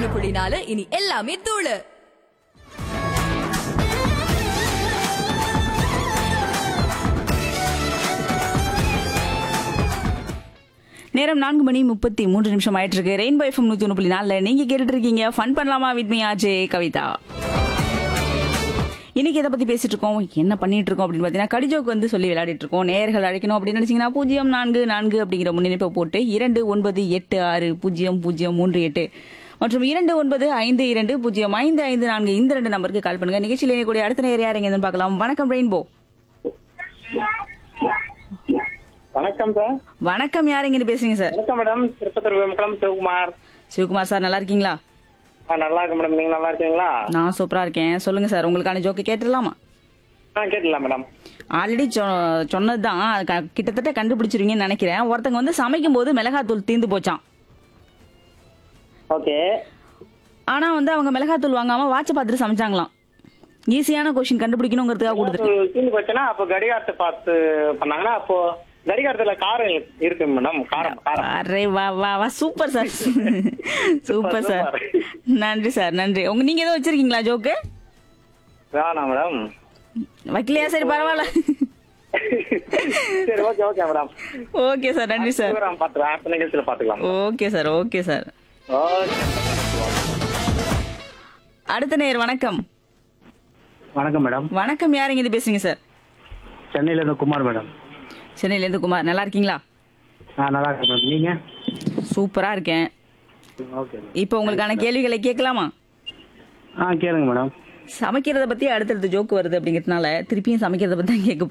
ஒண்ணு புள்ளி நாலு இனி எல்லாமே தூளு நேரம் நான்கு மணி முப்பத்தி மூன்று நிமிஷம் ஆயிட்டு இருக்கு ரெயின்போ எஃப்எம் நூத்தி ஒன்று புள்ளி நாலில் நீங்க கேட்டுட்டு இருக்கீங்க ஃபன் பண்ணலாமா வித் மீ ஆஜே கவிதா இன்னைக்கு எதை பத்தி பேசிட்டு இருக்கோம் என்ன பண்ணிட்டு இருக்கோம் அப்படின்னு பாத்தீங்கன்னா கடிஜோக்கு வந்து சொல்லி விளையாடிட்டு இருக்கோம் நேயர்கள் அழைக்கணும் அப்படின்னு நினைச்சீங்கன்னா பூஜ்ஜியம் நான்கு நான்கு அப்படிங்கிற முன்னிணைப்பை போட்டு இரண்டு ஒன்பது எட்டு ஆறு பூஜ்ஜியம் பூஜ்ஜியம் மூன்று எட்டு மற்றும் இரண்டு ஒன்பது ஐந்து இரண்டு பூஜ்ஜியம் ஐந்து ஐந்து நான்கு இந்த ரெண்டு நம்பருக்கு கால் பண்ணுங்க நிகழ்ச்சியில் இணையக்கூடிய அடுத்த நேயர் யார் எங்கன்னு பார்க்கலாம் வணக்கம் ரெயின்போ வணக்கம் சார் வணக்கம் யார் எங்கன்னு பேசுறீங்க சார் வணக்கம் மேடம் திருப்பத்தூர் விமலம் சிவகுமார் சிவகுமார் சார் நல்லா இருக்கீங்களா ஆ நல்லா இருக்கு மேடம் நீங்க நல்லா இருக்கீங்களா நான் சூப்பரா இருக்கேன் சொல்லுங்க சார் உங்களுக்கான ஜோக்கு கேட்டுடலாமா ஆ கேட்டலாம் மேடம் ஆல்ரெடி சொன்னது தான் கிட்டத்தட்ட கண்டுபிடிச்சிருவீங்கன்னு நினைக்கிறேன் ஒருத்தங்க வந்து சமைக்கும் போது மிளகாத்தூள் தீந்து போச்சான் ஓகே ஆனா வந்து அவங்க மிளகாத்தூள் வாங்காம வாட்சை பார்த்துட்டு சமைச்சாங்களாம் ஈஸியான கொஸ்டின் கண்டுபிடிக்கணுங்கிறதுக்காக கொடுத்துருக்கேன் தீந்து போச்சுன்னா அப்போ கடிகாரத்தை பார்த்து பண்ணாங்கன்னா அப்போ கடிகாரத்துல காரம் இருக்கு மேடம் காரம் காரம் அரே வா வா வா சூப்பர் சார் சூப்பர் சார் நன்றி சார் நன்றி உங்க நீங்க எதுவும் வச்சிருக்கீங்களா ஜோக்கு வேணாம் மேடம் வைக்கலையா சரி பரவாயில்ல சரி okay okay madam okay sir நன்றி சார் ப்ரோக்ராம் பார்த்துக்கலாம் அடுத்த நிகழ்ச்சியில் பார்த்துக்கலாம் okay sir okay sir okay அடுத்த நேர் வணக்கம் வணக்கம் மேடம் வணக்கம் யாருங்க இது பேசுறீங்க சார் சென்னையில இருந்து குமார் மேடம் சென்னையிலேருந்து குமார் நல்லா இருக்கீங்களா ஆ நல்லா இருக்கேன் மேடம் நீங்க சூப்பரா இருக்கேன் ஓகே இப்போ உங்களுக்கான கேள்விகளை கேட்கலாமா ஆ கேளுங்க மேடம் சமைக்கிறத பத்தி அடுத்தடுத்த ஜோக்கு வருது அப்படிங்கிறதுனால திருப்பியும் சமைக்கிறத பத்தி தான் கேட்க